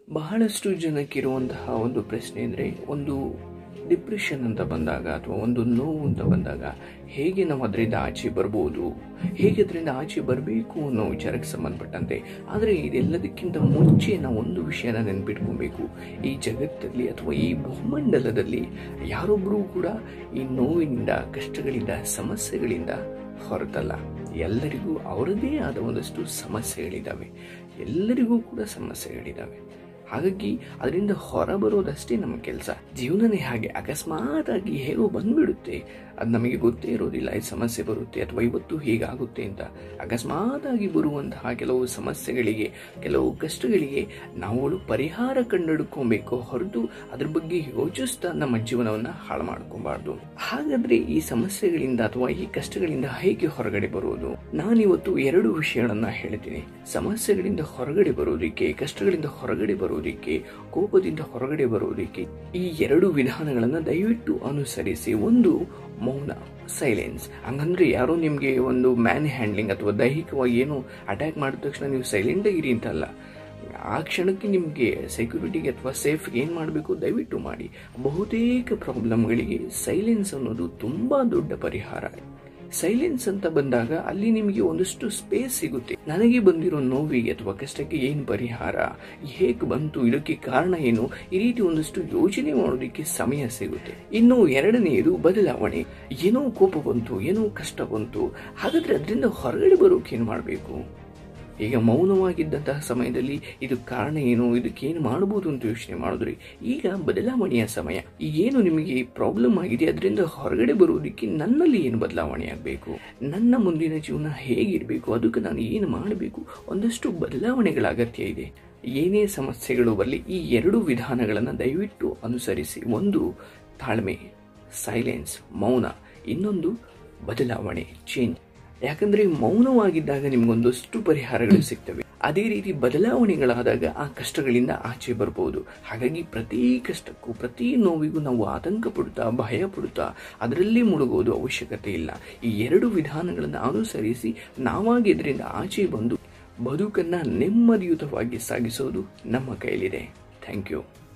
ಬಹಳಷ್ಟು ಜನಕ್ಕಿರುವಂತಹ ಒಂದು ಪ್ರಶ್ನೆ ಅಂದರೆ ಒಂದು ಡಿಪ್ರೆಷನ್ ಅಂತ ಬಂದಾಗ ಅಥವಾ ಒಂದು ನೋವು ಅಂತ ಬಂದಾಗ ಹೇಗೆ ನಾವು ಅದರಿಂದ ಆಚೆ ಬರ್ಬೋದು ಹೇಗೆ ಅದರಿಂದ ಆಚೆ ಬರಬೇಕು ಅನ್ನೋ ವಿಚಾರಕ್ಕೆ ಸಂಬಂಧಪಟ್ಟಂತೆ ಆದರೆ ಇದೆಲ್ಲದಕ್ಕಿಂತ ಮುಂಚೆ ನಾವು ಒಂದು ವಿಷಯನ ನೆನ್ಪಿಟ್ಕೊಬೇಕು ಈ ಜಗತ್ತಲ್ಲಿ ಅಥವಾ ಈ ಭೂಮಂಡಲದಲ್ಲಿ ಯಾರೊಬ್ಬರೂ ಕೂಡ ಈ ನೋವಿನಿಂದ ಕಷ್ಟಗಳಿಂದ ಸಮಸ್ಯೆಗಳಿಂದ ಹೊರತಲ್ಲ ಎಲ್ಲರಿಗೂ ಅವರದೇ ಆದ ಒಂದಷ್ಟು ಸಮಸ್ಯೆಗಳಿದ್ದಾವೆ ಎಲ್ಲರಿಗೂ ಕೂಡ ಸಮಸ್ಯೆಗಳಿದ್ದಾವೆ ಹಾಗಾಗಿ ಅದರಿಂದ ಹೊರಬರೋದಷ್ಟೇ ನಮ್ಮ ಕೆಲಸ ಜೀವನನೇ ಹಾಗೆ ಅಕಸ್ಮಾತ್ ಆಗಿ ಹೇಗೋ ಬಂದ್ಬಿಡುತ್ತೆ ಅದು ನಮಗೆ ಗೊತ್ತೇ ಇರೋದಿಲ್ಲ ಈ ಸಮಸ್ಯೆ ಬರುತ್ತೆ ಅಥವಾ ಇವತ್ತು ಹೀಗಾಗುತ್ತೆ ಅಂತ ಅಕಸ್ಮಾತ್ ಆಗಿ ಬರುವಂತಹ ಕೆಲವು ಸಮಸ್ಯೆಗಳಿಗೆ ಕೆಲವು ಕಷ್ಟಗಳಿಗೆ ನಾವುಗಳು ಪರಿಹಾರ ಕಂಡುಹಿಡ್ಕೊಬೇಕು ಹೊರತು ಅದ್ರ ಬಗ್ಗೆ ಯೋಚಿಸ್ತಾ ನಮ್ಮ ಜೀವನವನ್ನ ಹಾಳು ಮಾಡ್ಕೊಬಾರ್ದು ಹಾಗಾದ್ರೆ ಈ ಸಮಸ್ಯೆಗಳಿಂದ ಅಥವಾ ಈ ಕಷ್ಟಗಳಿಂದ ಹೇಗೆ ಹೊರಗಡೆ ಬರುವುದು ನಾನಿವತ್ತು ಎರಡು ವಿಷಯಗಳನ್ನ ಹೇಳ್ತೀನಿ ಸಮಸ್ಯೆಗಳಿಂದ ಹೊರಗಡೆ ಬರೋದಿಕ್ಕೆ ಕಷ್ಟಗಳಿಂದ ಹೊರಗಡೆ ಬರೋದಿಕ್ಕೆ ಕೋಪದಿಂದ ಹೊರಗಡೆ ಬರೋದಿಕ್ಕೆ ಈ ಎರಡು ವಿಧಾನಗಳನ್ನ ದಯವಿಟ್ಟು ಅನುಸರಿಸಿ ಒಂದು ಮೌನ ಸೈಲೆನ್ಸ್ ಹಂಗಂದ್ರೆ ಯಾರೋ ನಿಮಗೆ ಒಂದು ಮ್ಯಾನ್ ಹ್ಯಾಂಡ್ಲಿಂಗ್ ಅಥವಾ ದೈಹಿಕವಾಗಿ ಏನು ಅಟ್ಯಾಕ್ ಮಾಡಿದ ತಕ್ಷಣ ನೀವು ಸೈಲೆಂಟ್ ಆಗಿರಿ ಅಂತಲ್ಲ ಆ ಕ್ಷಣಕ್ಕೆ ನಿಮಗೆ ಸೆಕ್ಯೂರಿಟಿಗೆ ಅಥವಾ ಸೇಫ್ ಏನು ಮಾಡಬೇಕು ದಯವಿಟ್ಟು ಮಾಡಿ ಬಹುತೇಕ ಪ್ರಾಬ್ಲಮ್ಗಳಿಗೆ ಸೈಲೆನ್ಸ್ ಅನ್ನೋದು ತುಂಬ ದೊಡ್ಡ ಪರಿಹಾರ ಸೈಲೆನ್ಸ್ ಅಂತ ಬಂದಾಗ ಅಲ್ಲಿ ನಿಮಗೆ ಒಂದಷ್ಟು ಸ್ಪೇಸ್ ಸಿಗುತ್ತೆ ನನಗೆ ಬಂದಿರೋ ನೋವಿಗೆ ಅಥವಾ ಕಷ್ಟಕ್ಕೆ ಏನು ಪರಿಹಾರ ಹೇಗೆ ಬಂತು ಇದಕ್ಕೆ ಕಾರಣ ಏನು ಈ ರೀತಿ ಒಂದಷ್ಟು ಯೋಚನೆ ಮಾಡೋದಕ್ಕೆ ಸಮಯ ಸಿಗುತ್ತೆ ಇನ್ನು ಎರಡನೆಯದು ಬದಲಾವಣೆ ಏನೋ ಕೋಪ ಬಂತು ಏನೋ ಕಷ್ಟ ಬಂತು ಹಾಗಾದ್ರೆ ಅದರಿಂದ ಹೊರಗಡೆ ಬರೋಕೆ ಏನು ಮಾಡಬೇಕು ಈಗ ಮೌನವಾಗಿದ್ದಂತಹ ಸಮಯದಲ್ಲಿ ಇದು ಕಾರಣ ಏನು ಇದಕ್ಕೆ ಏನು ಮಾಡಬಹುದು ಅಂತ ಯೋಚನೆ ಮಾಡಿದ್ರಿ ಈಗ ಬದಲಾವಣೆಯ ಸಮಯ ಏನು ನಿಮಗೆ ಪ್ರಾಬ್ಲಮ್ ಆಗಿದೆ ಅದರಿಂದ ಹೊರಗಡೆ ಬರುವುದಕ್ಕೆ ನನ್ನಲ್ಲಿ ಏನು ಬದಲಾವಣೆ ಆಗಬೇಕು ನನ್ನ ಮುಂದಿನ ಜೀವನ ಹೇಗಿರಬೇಕು ಅದಕ್ಕೆ ನಾನು ಏನು ಮಾಡಬೇಕು ಒಂದಷ್ಟು ಬದಲಾವಣೆಗಳ ಅಗತ್ಯ ಇದೆ ಏನೇ ಸಮಸ್ಯೆಗಳು ಬರಲಿ ಈ ಎರಡು ವಿಧಾನಗಳನ್ನು ದಯವಿಟ್ಟು ಅನುಸರಿಸಿ ಒಂದು ತಾಳ್ಮೆ ಸೈಲೆನ್ಸ್ ಮೌನ ಇನ್ನೊಂದು ಬದಲಾವಣೆ ಚೇಂಜ್ ಯಾಕಂದ್ರೆ ಮೌನವಾಗಿದ್ದಾಗ ನಿಮ್ಗೊಂದಷ್ಟು ಪರಿಹಾರಗಳು ಸಿಗ್ತವೆ ಅದೇ ರೀತಿ ಬದಲಾವಣೆಗಳಾದಾಗ ಆ ಕಷ್ಟಗಳಿಂದ ಆಚೆ ಬರ್ಬೋದು ಹಾಗಾಗಿ ಪ್ರತಿ ಕಷ್ಟಕ್ಕೂ ಪ್ರತಿ ನೋವಿಗೂ ನಾವು ಆತಂಕ ಪಡುತ್ತಾ ಭಯ ಪಡುತ್ತಾ ಅದರಲ್ಲಿ ಮುಳುಗೋದು ಅವಶ್ಯಕತೆ ಇಲ್ಲ ಈ ಎರಡು ವಿಧಾನಗಳನ್ನು ಅನುಸರಿಸಿ ನಾವಾಗಿ ಇದರಿಂದ ಆಚೆ ಬಂದು ಬದುಕನ್ನ ನೆಮ್ಮದಿಯುತವಾಗಿ ಸಾಗಿಸೋದು ನಮ್ಮ ಕೈಲಿದೆ ಥ್ಯಾಂಕ್ ಯು